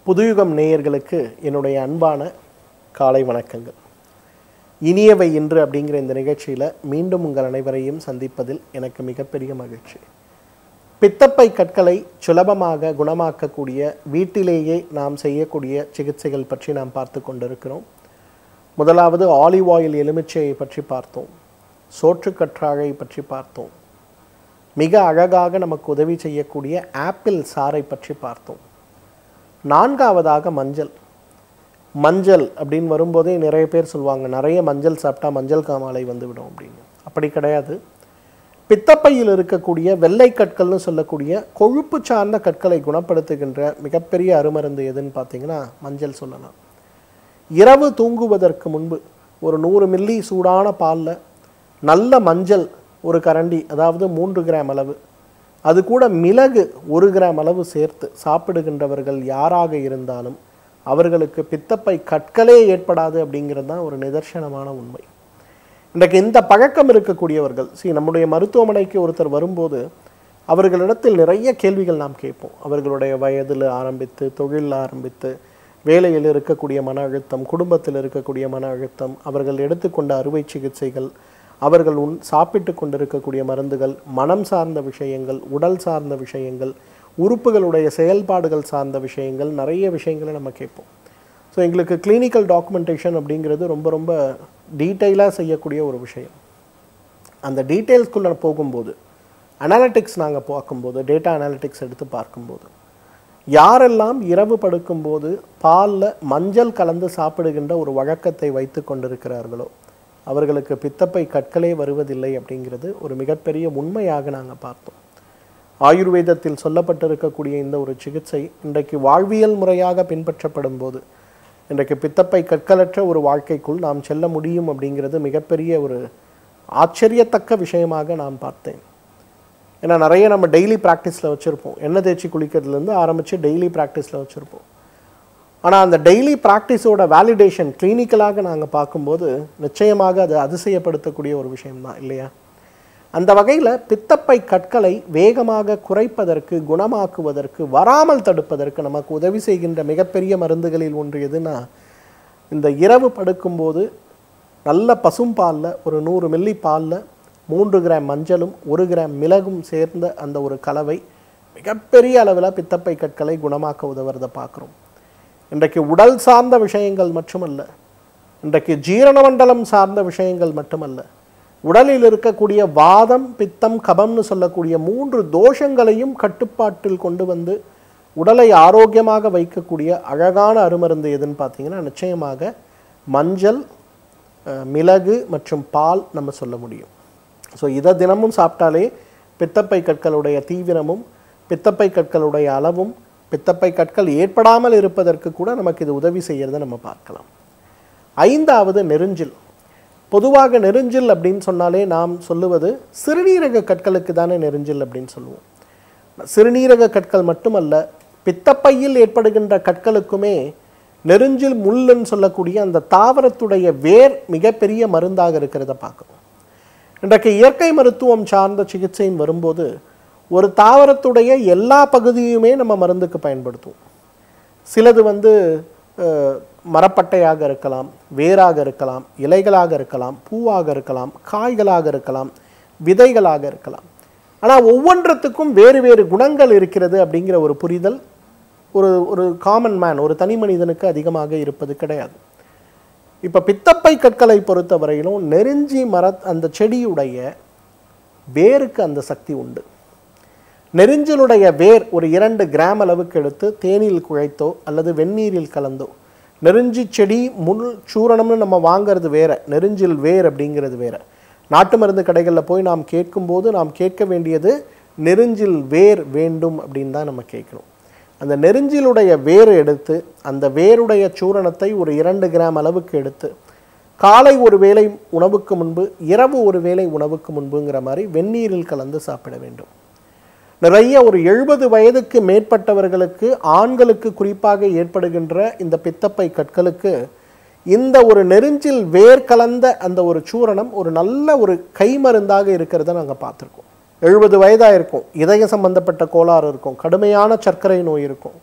புதுயுகம் நேயர்களுக்கு என்னுடைய அன்பான காலை வணக்கங்கள் இனியவை இன்று அப்படிங்கிற இந்த நிகழ்ச்சியில் மீண்டும் உங்கள் அனைவரையும் சந்திப்பதில் எனக்கு மிகப்பெரிய மகிழ்ச்சி பித்தப்பை கற்களை சுலபமாக குணமாக்கக்கூடிய வீட்டிலேயே நாம் செய்யக்கூடிய சிகிச்சைகள் பற்றி நாம் பார்த்து கொண்டிருக்கிறோம் முதலாவது ஆலிவ் ஆயில் எலுமிச்சையை பற்றி பார்த்தோம் சோற்றுக்கற்றாழை பற்றி பார்த்தோம் மிக அழகாக நமக்கு உதவி செய்யக்கூடிய ஆப்பிள் சாறை பற்றி பார்த்தோம் நான்காவதாக மஞ்சள் மஞ்சள் அப்படின்னு வரும்போதே நிறைய பேர் சொல்லுவாங்க நிறைய மஞ்சள் சாப்பிட்டா மஞ்சள் காமாலை வந்துவிடும் அப்படின்னு அப்படி கிடையாது பித்தப்பையில் இருக்கக்கூடிய வெள்ளை கற்கள்னு சொல்லக்கூடிய கொழுப்பு சார்ந்த கற்களை குணப்படுத்துகின்ற மிகப்பெரிய அருமருந்து எதுன்னு பார்த்தீங்கன்னா மஞ்சள் சொல்லலாம் இரவு தூங்குவதற்கு முன்பு ஒரு நூறு மில்லி சூடான பாலில் நல்ல மஞ்சள் ஒரு கரண்டி அதாவது மூன்று கிராம் அளவு அது கூட மிளகு ஒரு கிராம் அளவு சேர்த்து சாப்பிடுகின்றவர்கள் யாராக இருந்தாலும் அவர்களுக்கு பித்தப்பை கற்களே ஏற்படாது அப்படிங்கிறது தான் ஒரு நிதர்சனமான உண்மை இன்றைக்கு இந்த பழக்கம் இருக்கக்கூடியவர்கள் see நம்முடைய மருத்துவமனைக்கு ஒருத்தர் வரும்போது அவர்களிடத்தில் நிறைய கேள்விகள் நாம் கேட்போம் அவர்களுடைய வயதில் ஆரம்பித்து தொழிலில் ஆரம்பித்து வேலையில் இருக்கக்கூடிய மன அழுத்தம் குடும்பத்தில் இருக்கக்கூடிய மன அழுத்தம் அவர்கள் எடுத்துக்கொண்ட அறுவை சிகிச்சைகள் அவர்கள் உன் சாப்பிட்டு கொண்டிருக்கக்கூடிய மருந்துகள் மனம் சார்ந்த விஷயங்கள் உடல் சார்ந்த விஷயங்கள் உறுப்புகளுடைய செயல்பாடுகள் சார்ந்த விஷயங்கள் நிறைய விஷயங்களை நம்ம கேட்போம் ஸோ எங்களுக்கு கிளினிக்கல் டாக்குமெண்டேஷன் அப்படிங்கிறது ரொம்ப ரொம்ப டீட்டெயிலாக செய்யக்கூடிய ஒரு விஷயம் அந்த டீட்டெயில்ஸ்குள்ளே போகும்போது அனாலிட்டிக்ஸ் நாங்கள் பார்க்கும்போது டேட்டா அனாலிட்டிக்ஸ் எடுத்து பார்க்கும்போது யாரெல்லாம் இரவு படுக்கும்போது பாலில் மஞ்சள் கலந்து சாப்பிடுகின்ற ஒரு வழக்கத்தை வைத்து கொண்டிருக்கிறார்களோ அவர்களுக்கு பித்தப்பை கற்களே வருவதில்லை அப்படிங்கிறது ஒரு மிகப்பெரிய உண்மையாக நாங்கள் பார்த்தோம் ஆயுர்வேதத்தில் சொல்லப்பட்டிருக்கக்கூடிய இந்த ஒரு சிகிச்சை இன்றைக்கு வாழ்வியல் முறையாக பின்பற்றப்படும் போது இன்றைக்கு பித்தப்பை கற்களற்ற ஒரு வாழ்க்கைக்குள் நாம் செல்ல முடியும் அப்படிங்கிறது மிகப்பெரிய ஒரு ஆச்சரியத்தக்க விஷயமாக நான் பார்த்தேன் ஏன்னா நிறைய நம்ம டெய்லி ப்ராக்டிஸில் வச்சுருப்போம் எண்ணெய் தேய்ச்சி குளிக்கிறதுலேருந்து ஆரம்பித்து டெய்லி ப்ராக்டிஸில் வச்சுருப்போம் ஆனால் அந்த டெய்லி ப்ராக்டிஸோட வேலிடேஷன் கிளினிக்கலாக நாங்கள் பார்க்கும்போது நிச்சயமாக அது அதிசயப்படுத்தக்கூடிய ஒரு விஷயம்தான் இல்லையா அந்த வகையில் பித்தப்பை கற்களை வேகமாக குறைப்பதற்கு குணமாக்குவதற்கு வராமல் தடுப்பதற்கு நமக்கு உதவி செய்கின்ற மிகப்பெரிய மருந்துகளில் ஒன்று எதுனா இந்த இரவு படுக்கும்போது நல்ல பசும்பாலில் ஒரு நூறு மில்லி பாலில் மூன்று கிராம் மஞ்சளும் ஒரு கிராம் மிளகும் சேர்ந்த அந்த ஒரு கலவை மிகப்பெரிய அளவில் பித்தப்பை கற்களை குணமாக்க உதவுறதை பார்க்குறோம் இன்றைக்கு உடல் சார்ந்த விஷயங்கள் மட்டுமல்ல இன்றைக்கு ஜீரண மண்டலம் சார்ந்த விஷயங்கள் மட்டுமல்ல உடலில் இருக்கக்கூடிய வாதம் பித்தம் கபம்னு சொல்லக்கூடிய மூன்று தோஷங்களையும் கட்டுப்பாட்டில் கொண்டு வந்து உடலை ஆரோக்கியமாக வைக்கக்கூடிய அழகான அருமருந்து எதுன்னு பார்த்தீங்கன்னா நிச்சயமாக மஞ்சள் அஹ், மிளகு மற்றும் பால் நம்ம சொல்ல முடியும் ஸோ இதை தினமும் சாப்பிட்டாலே பித்தப்பை கற்களுடைய தீவிரமும் பித்தப்பை கற்களுடைய அளவும் பித்தப்பை கற்கள் ஏற்படாமல் இருப்பதற்கு கூட நமக்கு இது உதவி செய்கிறத நம்ம பார்க்கலாம் ஐந்தாவது நெருஞ்சில் பொதுவாக நெருஞ்சில் அப்படின்னு சொன்னாலே நாம் சொல்லுவது சிறுநீரக கற்களுக்கு தானே நெருஞ்சில் அப்படின்னு சொல்லுவோம் சிறுநீரக கற்கள் மட்டுமல்ல பித்தப்பையில் ஏற்படுகின்ற கற்களுக்குமே நெருஞ்சில் முள்ளுன்னு சொல்லக்கூடிய அந்த தாவரத்துடைய வேர் மிகப்பெரிய மருந்தாக இருக்கிறத பார்க்குறோம் இன்றைக்கு இயற்கை மருத்துவம் சார்ந்த சிகிச்சைன்னு வரும்போது ஒரு தாவரத்துடைய எல்லா பகுதியுமே நம்ம மருந்துக்கு பயன்படுத்துவோம் சிலது வந்து அஹ், மரப்பட்டையாக இருக்கலாம் வேராக இருக்கலாம் இலைகளாக இருக்கலாம் பூவாக இருக்கலாம் காய்களாக இருக்கலாம் விதைகளாக இருக்கலாம் ஆனால் ஒவ்வொன்றத்துக்கும் வேறு வேறு குணங்கள் இருக்கிறது அப்படிங்கிற ஒரு புரிதல் ஒரு ஒரு காமன் மேன் ஒரு தனி மனிதனுக்கு அதிகமாக இருப்பது கிடையாது இப்போ பித்தப்பை கற்களை பொறுத்தவரையிலும் நெருஞ்சி மர அந்த செடியுடைய வேருக்கு அந்த சக்தி உண்டு நெருஞ்சிலுடைய வேர் ஒரு இரண்டு கிராம் அளவுக்கு எடுத்து தேனில் குழைத்தோ அல்லது வெந்நீரில் கலந்தோ நெருஞ்சி செடி முள் சூரணம்னு நம்ம வாங்குறது வேற நெருஞ்சில் வேர் அப்படிங்கிறது வேற நாட்டு மருந்து கடைகளில் போய் நாம் கேட்கும்போது நாம் கேட்க வேண்டியது நெருஞ்சில் வேர் வேண்டும் அப்படின்னு தான் நம்ம கேட்கணும் அந்த நெருஞ்சிலுடைய வேர் எடுத்து அந்த வேருடைய சூரணத்தை ஒரு இரண்டு கிராம் அளவுக்கு எடுத்து காலை ஒரு வேளை உணவுக்கு முன்பு இரவு ஒரு வேளை உணவுக்கு முன்புங்கிற மாதிரி வெந்நீரில் கலந்து சாப்பிட வேண்டும் நிறைய ஒரு எழுபது வயதுக்கு மேற்பட்டவர்களுக்கு ஆண்களுக்கு குறிப்பாக ஏற்படுகின்ற இந்த பித்தப்பை கற்களுக்கு இந்த ஒரு நெருஞ்சில் வேர் கலந்த அந்த ஒரு சூரணம் ஒரு நல்ல ஒரு கைமருந்தாக இருக்கிறத நாங்கள் பார்த்துருக்கோம் எழுபது வயதாக இருக்கும் இதய சம்பந்தப்பட்ட கோளாறு இருக்கும் கடுமையான சர்க்கரை நோய் இருக்கும்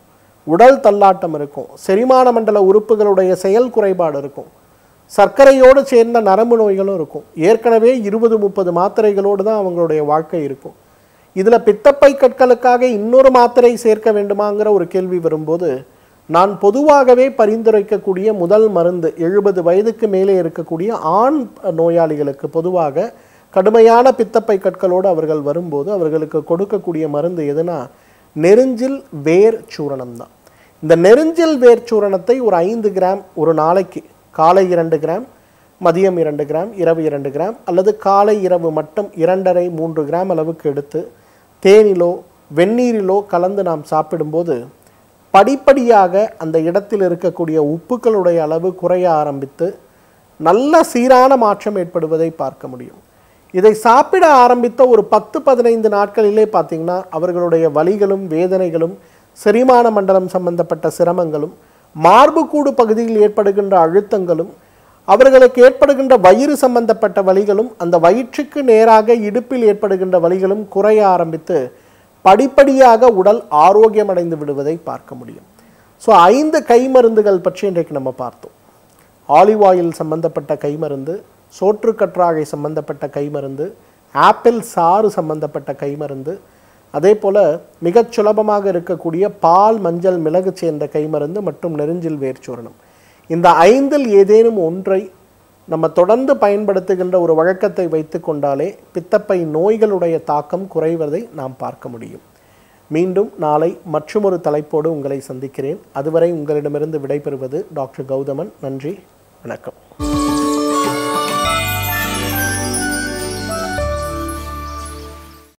உடல் தள்ளாட்டம் இருக்கும் செரிமான மண்டல உறுப்புகளுடைய செயல் குறைபாடு இருக்கும் சர்க்கரையோடு சேர்ந்த நரம்பு நோய்களும் இருக்கும் ஏற்கனவே இருபது முப்பது மாத்திரைகளோடு தான் அவங்களுடைய வாழ்க்கை இருக்கும் இதில் பித்தப்பை கற்களுக்காக இன்னொரு மாத்திரை சேர்க்க வேண்டுமாங்கிற ஒரு கேள்வி வரும்போது நான் பொதுவாகவே பரிந்துரைக்கக்கூடிய முதல் மருந்து எழுபது வயதுக்கு மேலே இருக்கக்கூடிய ஆண் நோயாளிகளுக்கு பொதுவாக கடுமையான பித்தப்பை கற்களோடு அவர்கள் வரும்போது அவர்களுக்கு கொடுக்கக்கூடிய மருந்து எதுனா நெருஞ்சில் வேர் சூரணம் தான் இந்த நெருஞ்சில் வேர் சூரணத்தை ஒரு ஐந்து கிராம் ஒரு நாளைக்கு காலை இரண்டு கிராம் மதியம் இரண்டு கிராம் இரவு இரண்டு கிராம் அல்லது காலை இரவு மட்டும் இரண்டரை மூன்று கிராம் அளவுக்கு எடுத்து தேனிலோ வெந்நீரிலோ கலந்து நாம் சாப்பிடும்போது படிப்படியாக அந்த இடத்தில் இருக்கக்கூடிய உப்புக்களுடைய அளவு குறைய ஆரம்பித்து நல்ல சீரான மாற்றம் ஏற்படுவதை பார்க்க முடியும் இதை சாப்பிட ஆரம்பித்த ஒரு பத்து பதினைந்து நாட்களிலே பார்த்தீங்கன்னா அவர்களுடைய வலிகளும் வேதனைகளும் செரிமான மண்டலம் சம்பந்தப்பட்ட சிரமங்களும் மார்புக்கூடு பகுதியில் ஏற்படுகின்ற அழுத்தங்களும் அவர்களுக்கு ஏற்படுகின்ற வயிறு சம்பந்தப்பட்ட வலிகளும் அந்த வயிற்றுக்கு நேராக இடுப்பில் ஏற்படுகின்ற வலிகளும் குறைய ஆரம்பித்து படிப்படியாக உடல் ஆரோக்கியமடைந்து விடுவதை பார்க்க முடியும் ஸோ ஐந்து கை மருந்துகள் பற்றி இன்றைக்கு நம்ம பார்த்தோம் ஆலிவ் ஆயில் சம்பந்தப்பட்ட கைமருந்து சோற்றுக்கற்றாழை சம்பந்தப்பட்ட கைமருந்து ஆப்பிள் சாறு சம்பந்தப்பட்ட கைமருந்து அதே போல் மிகச் சுலபமாக இருக்கக்கூடிய பால் மஞ்சள் மிளகு சேர்ந்த கைமருந்து மற்றும் நெருஞ்சில் வேர்ச்சூரணம் இந்த ஐந்தில் ஏதேனும் ஒன்றை நம்ம தொடர்ந்து பயன்படுத்துகின்ற ஒரு வழக்கத்தை வைத்து கொண்டாலே பித்தப்பை நோய்களுடைய தாக்கம் குறைவதை நாம் பார்க்க முடியும் மீண்டும் நாளை மற்றுமொரு தலைப்போடு உங்களை சந்திக்கிறேன் அதுவரை உங்களிடமிருந்து விடைபெறுவது டாக்டர் கௌதமன் நன்றி வணக்கம்